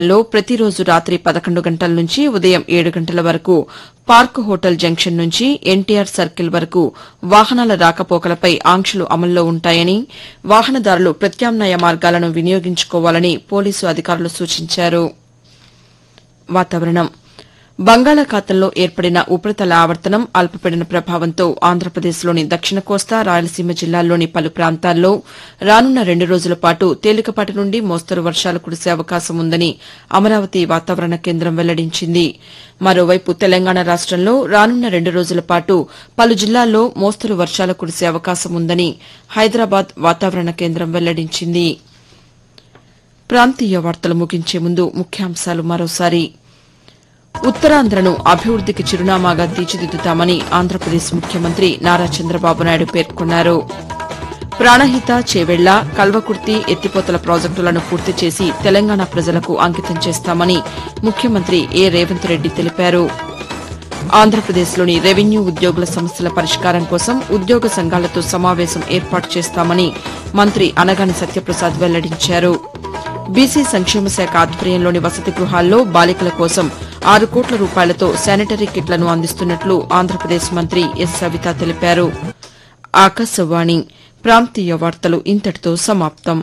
లో ప్రతిరోజు రాత్రి పదకొండు గంటల నుంచి ఉదయం ఏడు గంటల వరకు పార్క్ హోటల్ జంక్షన్ నుంచి ఎన్టీఆర్ సర్కిల్ వరకు వాహనాల రాకపోకలపై ఆంక్షలు అమల్లో ఉంటాయని వాహనదారులు ప్రత్యామ్నాయ మార్గాలను వినియోగించుకోవాలని పోలీసు అధికారులు సూచించారు వాతావరణం బంగాళాఖాతంలో ఏర్పడిన ఉపరితల ఆవర్తనం అల్పపీడన ప్రభావంతో ఆంధ్రప్రదేశ్లోని దక్షిణ కోస్తా రాయలసీమ జిల్లాల్లోని పలు ప్రాంతాల్లో రానున్న రెండు రోజుల పాటు తేలికపాటి నుండి మోస్తరు వర్షాలు కురిసే అవకాశం ఉందని అమరావతి వాతావరణ కేంద్రం వెల్లడించింది మరోవైపు తెలంగాణ రాష్టంలో రానున్న రెండు రోజుల పాటు పలు జిల్లాల్లో మోస్తరు వర్షాలు కురిసే అవకాశం ఉందని హైదరాబాద్ వాతావరణ కేంద్రం వెల్లడించింది ప్రాంతీయ వార్తలు ముగించే ముందు ముఖ్యాంశాలు మరోసారి ఉత్తరాంధ్రను అభివృద్దికి చిరునామాగా తీర్చిదిద్దుతామని ఆంధ్రప్రదేశ్ ముఖ్యమంత్రి నారా చంద్రబాబు నాయుడు పేర్కొన్నారు ప్రాణహిత చేవెళ్ల కల్వకుర్తి ఎత్తిపోతల ప్రాజెక్టులను పూర్తి చేసి తెలంగాణ ప్రజలకు అంకితం చేస్తామని ముఖ్యమంత్రి ఏ రేవంత్ రెడ్డి తెలిపారు ఆంధ్రప్రదేశ్లోని రెవెన్యూ ఉద్యోగుల సమస్యల పరిష్కారం కోసం ఉద్యోగ సంఘాలతో సమావేశం ఏర్పాటు చేస్తామని మంత్రి అనగాని సత్యప్రసాద్ వెల్లడించారు బీసీ సంక్షేమ శాఖ ఆధ్వర్యంలోని వసతి గృహాల్లో బాలికల కోసం ఆరు కోట్ల రూపాయలతో శానిటరీ కిట్లను అందిస్తున్నట్లు ఆంధ్రప్రదేశ్ మంత్రి ఎస్ సవిత తెలిపారు ఆకాశవాణి ప్రాంతీయ వార్తలు ఇంతటితో సమాప్తం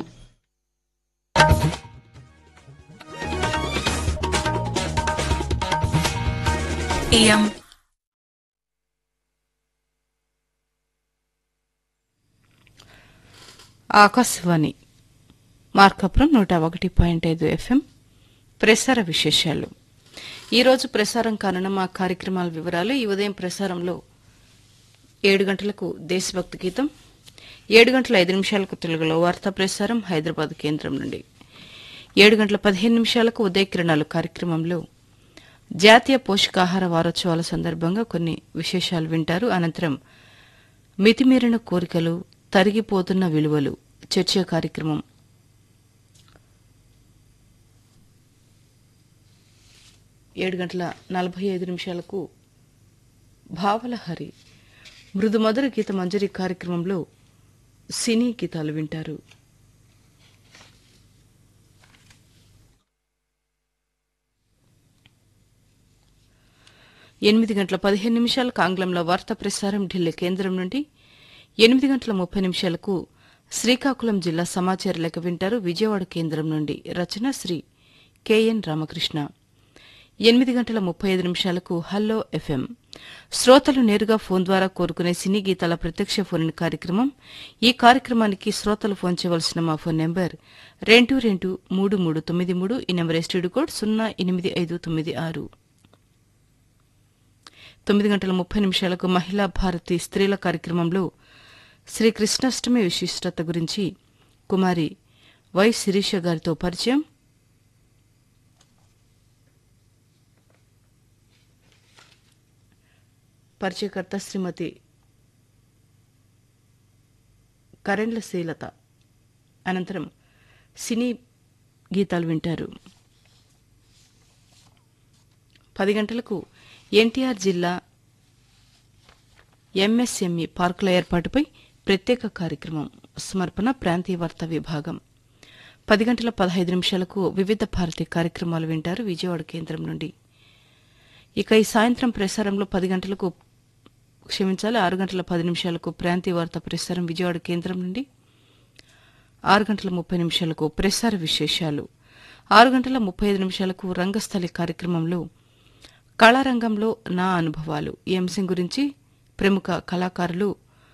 ఇయం ఆకాశవాణి మార్కాపురం నూట ఒకటి పాయింట్ ఐదు ఎఫ్ఎం ప్రసార విశేషాలు ఈరోజు ప్రసారం కానున్న మా కార్యక్రమాల వివరాలు ఈ ఉదయం ప్రసారంలో ఏడు గంటలకు దేశభక్తి గీతం ఏడు గంటల ఐదు నిమిషాలకు తెలుగులో వార్తా ప్రసారం హైదరాబాద్ కేంద్రం నుండి ఏడు గంటల పదిహేను నిమిషాలకు ఉదయకిరణాలు కార్యక్రమంలో జాతీయ పోషకాహార వారోత్సవాల సందర్భంగా కొన్ని విశేషాలు వింటారు అనంతరం మితిమీరిన కోరికలు తరిగిపోతున్న విలువలు చర్చా కార్యక్రమం ఏడు గంటల నలభై ఐదు నిమిషాలకు భావలహరి మృదు మధుర గీత మంజరి కార్యక్రమంలో సినీ గీతాలు వింటారు ఎనిమిది గంటల పదిహేను నిమిషాలకు ఆంగ్లంలో వార్తా ప్రసారం ఢిల్లీ కేంద్రం నుండి ఎనిమిది గంటల ముప్పై నిమిషాలకు శ్రీకాకుళం జిల్లా సమాచార లేఖ వింటారు విజయవాడ కేంద్రం నుండి రచన శ్రీ కెఎన్ రామకృష్ణ ఎనిమిది గంటల ముప్పై ఐదు నిమిషాలకు హల్లో ఎఫ్ఎం శ్రోతలు నేరుగా ఫోన్ ద్వారా కోరుకునే సినీ గీతాల ప్రత్యక్ష ఫోన్ కార్యక్రమం ఈ కార్యక్రమానికి శ్రోతలు ఫోన్ చేయవలసిన మా ఫోన్ నెంబర్ రెండు రెండు మూడు మూడు తొమ్మిది మూడు ఈ నెంబర్ ఎస్టీడీ కోడ్ సున్నా ఎనిమిది ఐదు తొమ్మిది ఆరు తొమ్మిది గంటల ముప్పై నిమిషాలకు మహిళా భారతి స్త్రీల కార్యక్రమంలో శ్రీ కృష్ణాష్టమి విశిష్టత గురించి కుమారి వై శిరీష గారితో పరిచయం పరిచయకర్త శ్రీమతి కరెండ్ల శ్రీలత అనంతరం సినీ గీతాలు వింటారు పది గంటలకు ఎన్టీఆర్ జిల్లా ఎంఎస్ఎంఈ పార్కుల ఏర్పాటుపై ప్రత్యేక కార్యక్రమం సమర్పణ ప్రాంతీయ వార్తా విభాగం పది గంటల పదహైదు నిమిషాలకు వివిధ భారతి కార్యక్రమాలు వింటారు విజయవాడ కేంద్రం నుండి ఇక ఈ సాయంత్రం ప్రసారంలో పది గంటలకు క్షమించాలి ఆరు గంటల పది నిమిషాలకు ప్రాంతీయ వార్తా ప్రసారం విజయవాడ కేంద్రం నుండి ఆరు గంటల ముప్పై నిమిషాలకు ప్రసార విశేషాలు ఆరు గంటల ముప్పై ఐదు నిమిషాలకు రంగస్థలి కార్యక్రమంలో కళారంగంలో నా అనుభవాలు ఈ అంశం గురించి ప్రముఖ కళాకారులు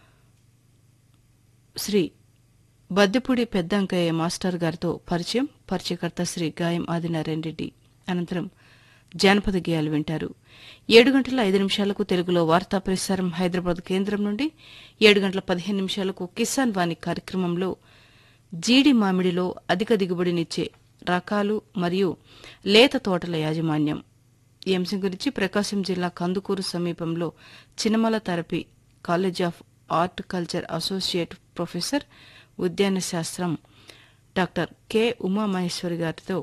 శ్రీ బద్దెపూడి పెద్దంకయ్య మాస్టర్ గారితో పరిచయం పరిచయకర్త శ్రీ గాయం ఆదినారాయణ రెడ్డి అనంతరం జానపద గేయాలు వింటారు ఏడు గంటల ఐదు నిమిషాలకు తెలుగులో వార్తా ప్రసారం హైదరాబాద్ కేంద్రం నుండి ఏడు గంటల పదిహేను నిమిషాలకు కిసాన్ వాణి కార్యక్రమంలో జీడి మామిడిలో అధిక దిగుబడినిచ్చే రకాలు మరియు లేత తోటల యాజమాన్యం ఈ అంశం గురించి ప్రకాశం జిల్లా కందుకూరు సమీపంలో చినమల therapy college of art culture associate professor ఉద్యాన శాస్త్రం డాక్టర్ కె ఉమామహేశ్వరి గారితో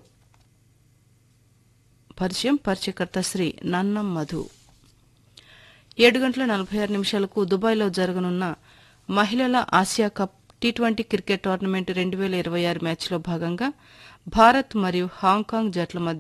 పరిచయం పరిచయకర్త శ్రీ నన్నం మధు ఏడు గంటల నలభై ఆరు నిమిషాలకు దుబాయ్లో జరగనున్న మహిళల Asia cup T twenty cricket tournament రెండు వేల ఇరవై ఆరు మ్యాచ్లో భాగంగా భారత్ మరియు హాంకాంగ్ జట్ల మధ్య